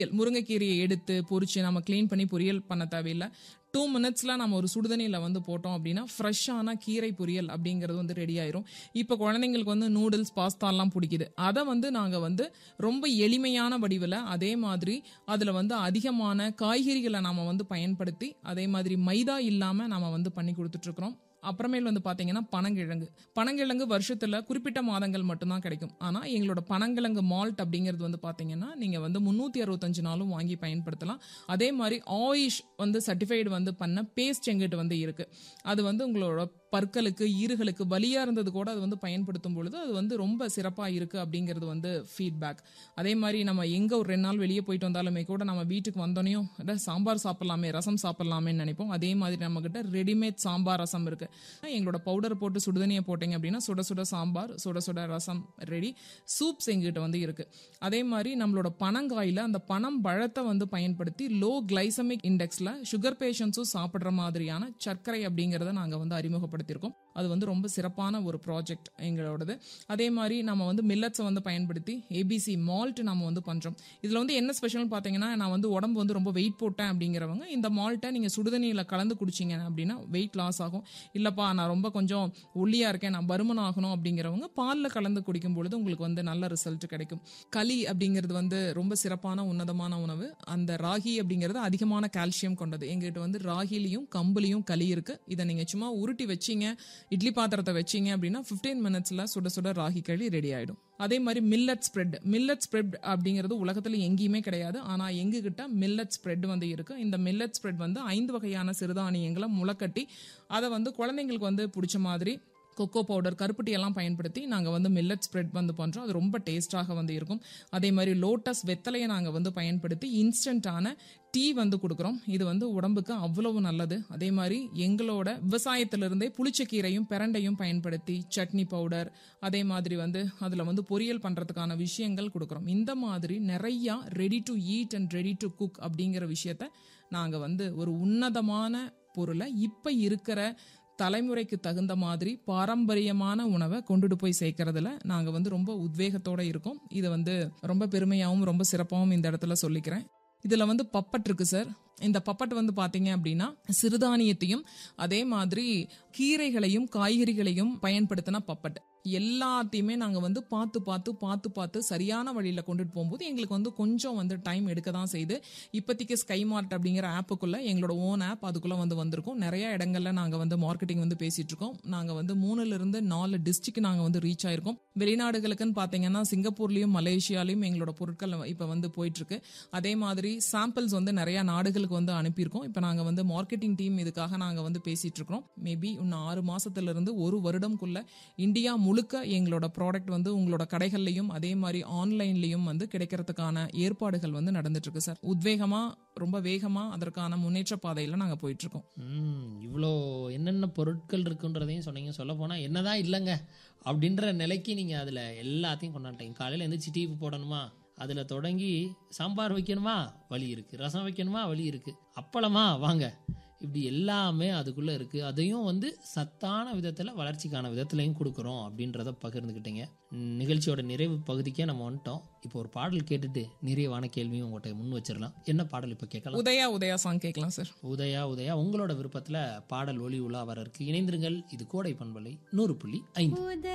முருங்கைக்கீரையை எடுத்து பொரிச்சு நம்ம க்ளீன் பண்ணி பொரியல் பண்ண தேவையில்லை டூ மினிட்ஸ்ல நம்ம ஒரு சுடுதண்ணியில் வந்து போட்டோம் அப்படின்னா ஃப்ரெஷ்ஷான கீரை பொரியல் அப்படிங்கிறது வந்து ரெடி ஆயிரும் இப்போ குழந்தைங்களுக்கு வந்து நூடுல்ஸ் பாஸ்தாலாம் பிடிக்குது அதை வந்து நாங்கள் வந்து ரொம்ப எளிமையான வடிவில் அதே மாதிரி அதில் வந்து அதிகமான காய்கறிகளை நாம வந்து பயன்படுத்தி அதே மாதிரி மைதா இல்லாமல் நாம வந்து பண்ணி கொடுத்துட்ருக்குறோம் அப்புறமேல் வந்து பாத்தீங்கன்னா பனங்கிழங்கு பனங்கிழங்கு வருஷத்துல குறிப்பிட்ட மாதங்கள் மட்டும்தான் கிடைக்கும் ஆனா எங்களோட பனங்கிழங்கு மால்ட் அப்படிங்கிறது வந்து பாத்தீங்கன்னா நீங்க வந்து முன்னூத்தி அறுபத்தஞ்சு நாளும் வாங்கி பயன்படுத்தலாம் அதே மாதிரி ஆயிஷ் வந்து சர்டிஃபைடு வந்து பண்ண பேஸ்ட் எங்கிட்ட வந்து இருக்கு அது வந்து உங்களோட பற்களுக்கு ஈறுகளுக்கு வலியா இருந்தது கூட அது வந்து பயன்படுத்தும் பொழுது அது வந்து ரொம்ப சிறப்பா இருக்கு அப்படிங்கிறது வந்து ஃபீட்பேக் அதே மாதிரி நம்ம எங்க ஒரு ரெண்டு நாள் வெளியே போயிட்டு வந்தாலுமே கூட நம்ம வீட்டுக்கு வந்தோனையும் அட, சாம்பார் சாப்பிடலாமே ரசம் சாப்பிடலாமேன்னு நினைப்போம் அதே மாதிரி நம்ம கிட்ட ரெடிமேட் சாம்பார் ரசம் இருக்கு எங்களோட பவுடர் போட்டு சுடுதண்ணியை போட்டீங்க அப்படின்னா சுட சுட சாம்பார் சுட சுட ரசம் ரெடி சூப்ஸ் எங்ககிட்ட வந்து இருக்கு அதே மாதிரி நம்மளோட பனங்காயில அந்த பனம் பழத்தை வந்து பயன்படுத்தி லோ கிளைசமிக் இண்டெக்ஸ்ல சுகர் பேஷண்ட்ஸும் சாப்பிடுற மாதிரியான சர்க்கரை அப்படிங்கறத நாங்க வந்து அறிமுகப்படுத்தியிருக்கோம் அது வந்து ரொம்ப சிறப்பான ஒரு ப்ராஜெக்ட் எங்களோடது அதே மாதிரி நம்ம வந்து மில்லட்ஸை வந்து பயன்படுத்தி ஏபிசி மால்ட் நம்ம வந்து பண்றோம் இதுல வந்து என்ன ஸ்பெஷல்னு பாத்தீங்கன்னா நான் வந்து உடம்பு வந்து ரொம்ப வெயிட் போட்டேன் அப்படிங்கிறவங்க இந்த மால்ட்டை நீங்க சுடுதண்ணியில கலந்து குடிச்சீங்க அப்படின்னா வெயிட் லாஸ் ஆகும் இல்லப்பா நான் ரொம்ப கொஞ்சம் ஒல்லியா இருக்கேன் நான் பருமன் ஆகணும் அப்படிங்கிறவங்க பால்ல கலந்து குடிக்கும் பொழுது உங்களுக்கு வந்து நல்ல ரிசல்ட் கிடைக்கும் களி அப்படிங்கிறது வந்து ரொம்ப சிறப்பான உன்னதமான உணவு அந்த ராகி அப்படிங்கிறது அதிகமான கால்சியம் கொண்டது எங்கிட்ட வந்து ராகிலையும் கம்புலையும் களி இருக்கு இதை நீங்க சும்மா உருட்டி வச்சீங்க இட்லி பாத்திரத்தை வச்சீங்க அப்படின்னா 15 மினிட்ஸ்ல சுட சுட ராகி களி ரெடி ஆயிடும் அதே மாதிரி மில்லட் ஸ்ப்ரெட் மில்லட் ஸ்ப்ரெட் அப்படிங்கிறது உலகத்துல எங்கேயுமே கிடையாது ஆனா எங்க கிட்ட மில்லட் ஸ்ப்ரெட் வந்து இருக்கு இந்த மில்லட் ஸ்ப்ரெட் வந்து ஐந்து வகையான சிறுதானியங்களை முளைக்கட்டி அதை வந்து குழந்தைங்களுக்கு வந்து பிடிச்ச மாதிரி கொக்கோ பவுடர் கருப்பட்டி எல்லாம் பயன்படுத்தி நாங்கள் வந்து மில்லட் ஸ்ப்ரெட் வந்து பண்ணுறோம் அது ரொம்ப டேஸ்டாக வந்து இருக்கும் அதே மாதிரி லோட்டஸ் வெத்தலையை நாங்கள் வந்து பயன்படுத்தி இன்ஸ்டன்டான டீ வந்து கொடுக்குறோம் இது வந்து உடம்புக்கு அவ்வளவு நல்லது அதே மாதிரி எங்களோட விவசாயத்திலிருந்தே புளிச்சக்கீரையும் பிரண்டையும் பயன்படுத்தி சட்னி பவுடர் அதே மாதிரி வந்து அதில் வந்து பொரியல் பண்ணுறதுக்கான விஷயங்கள் கொடுக்குறோம் இந்த மாதிரி நிறையா ready to eat and ready to cook அப்படிங்கிற விஷயத்த நாங்கள் வந்து ஒரு உன்னதமான பொருளை இப்போ இருக்கிற தலைமுறைக்கு தகுந்த மாதிரி பாரம்பரியமான உணவை கொண்டுட்டு போய் சேர்க்கறதுல நாங்க வந்து ரொம்ப உத்வேகத்தோட இருக்கோம் இது வந்து ரொம்ப பெருமையாகவும் ரொம்ப சிறப்பாகவும் இந்த இடத்துல சொல்லிக்கிறேன் இதுல வந்து பப்பட் இருக்கு சார் இந்த பப்பட் வந்து பாத்தீங்க அப்படின்னா சிறுதானியத்தையும் அதே மாதிரி கீரைகளையும் காய்கறிகளையும் பயன்படுத்தின பப்பட் எல்லாத்தையுமே நாங்க வந்து பார்த்து பார்த்து பார்த்து பார்த்து சரியான வழியில கொண்டுட்டு போகும்போது எங்களுக்கு வந்து கொஞ்சம் வந்து டைம் எடுக்க தான் செய்யுது இப்போதைக்கு ஸ்கைமார்ட் அப்படிங்கிற ஆப்புக்குள்ள எங்களோட ஓன் ஆப் அதுக்குள்ள வந்து வந்திருக்கும் நிறைய இடங்கள்ல நாங்க வந்து மார்க்கெட்டிங் வந்து பேசிட்டு இருக்கோம் நாங்க வந்து மூணுல இருந்து நாலு டிஸ்ட்ரிக்ட் நாங்க வந்து ரீச் ஆயிருக்கோம் வெளிநாடுகளுக்குன்னு பாத்தீங்கன்னா சிங்கப்பூர்லயும் மலேசியாலையும் எங்களோட பொருட்கள் இப்ப வந்து போயிட்டு இருக்கு அதே மாதிரி சாம்பிள்ஸ் வந்து நிறைய நாடுகளுக்கு வந்து அனுப்பியிருக்கோம் இப்ப நாங்க வந்து மார்க்கெட்டிங் டீம் இதுக்காக நாங்க வந்து பேசிட்டு இருக்கோம் மேபி இன்னும் ஆறு மாசத்துல இருந்து ஒரு வருடம்குள்ள இந்தியா முழுக்க எங்களோட ப்ராடக்ட் வந்து உங்களோட கடைகள்லயும் அதே மாதிரி ஆன்லைன்லயும் வந்து கிடைக்கிறதுக்கான ஏற்பாடுகள் வந்து நடந்துட்டு இருக்கு சார் உத்வேகமா ரொம்ப வேகமா அதற்கான முன்னேற்ற பாதையில நாங்க போயிட்டு இருக்கோம் ம் இவ்வளோ என்னென்ன பொருட்கள் இருக்குன்றதையும் சொன்னீங்க சொல்ல போனால் என்னதான் இல்லைங்க அப்படின்ற நிலைக்கு நீங்கள் அதில் எல்லாத்தையும் கொண்டாட்டீங்க காலையில் எந்திரிச்சு டிவி போடணுமா அதில் தொடங்கி சாம்பார் வைக்கணுமா வழி இருக்குது ரசம் வைக்கணுமா வழி இருக்குது அப்பளமா வாங்க இப்படி எல்லாமே அதுக்குள்ளே இருக்குது அதையும் வந்து சத்தான விதத்தில் வளர்ச்சிக்கான விதத்துலையும் கொடுக்குறோம் அப்படின்றத பகிர்ந்துக்கிட்டீங்க ம், நிகழ்ச்சியோட நிறைவு பகுதிக்கே நம்ம வந்துட்டோம் இப்போ ஒரு பாடல் கேட்டுட்டு நிறைவான கேள்வியும் உங்கள்கிட்ட முன் வச்சிடலாம் என்ன பாடல் இப்போ கேட்கலாம் உதயா உதயா சாங் கேட்கலாம் சார் உதயா உதயா உங்களோட விருப்பத்துல பாடல் ஒளி உலா வர இருக்கு இணைந்திருங்கள் இது கோடை பண்பலை நூறு புள்ளி ஐந்து